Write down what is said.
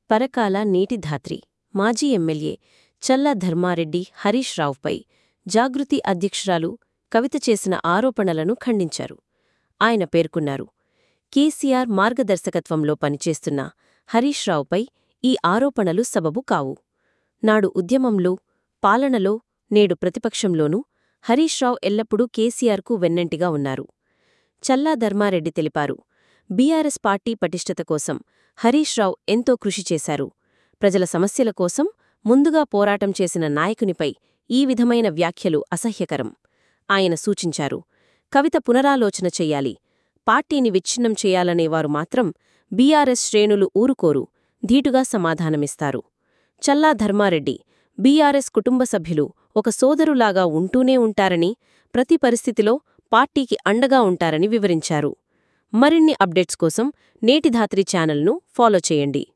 పరకాల నీటిధాత్రి మాజీ ఎమ్మెల్యే చల్లా ధర్మారెడ్డి హరీష్ రావుపై జాగృతి అధ్యక్షురాలు కవిత చేసిన ఆరోపణలను ఖండించారు ఆయన పేర్కొన్నారు కేసీఆర్ మార్గదర్శకత్వంలో పనిచేస్తున్న హరీష్ రావుపై ఈ ఆరోపణలు సబబు కావు నాడు ఉద్యమంలో పాలనలో నేడు ప్రతిపక్షంలోనూ హరీష్ రావు ఎల్లప్పుడూ కేసీఆర్కు వెన్నంటిగా ఉన్నారు చల్లా ధర్మారెడ్డి తెలిపారు బీఆర్ఎస్ పార్టీ పటిష్టత కోసం హరీష్ రావు ఎంతో కృషి చేశారు ప్రజల సమస్యల కోసం ముందుగా పోరాటం చేసిన నాయకునిపై ఈ విధమైన వ్యాఖ్యలు అసహ్యకరం ఆయన సూచించారు కవిత పునరాలోచన చెయ్యాలి పార్టీని విచ్ఛిన్నం చేయాలనేవారు మాత్రం బీఆర్ఎస్ శ్రేణులు ఊరుకోరు ధీటుగా సమాధానమిస్తారు చల్లా ధర్మారెడ్డి బీఆర్ఎస్ కుటుంబ సభ్యులు ఒక సోదరులాగా ఉంటూనే ఉంటారని ప్రతి పరిస్థితిలో పార్టీకి అండగా ఉంటారని వివరించారు మరిన్ని అప్డేట్స్ కోసం నేటిధాత్రి ఛానల్ను ఫాలో చేయండి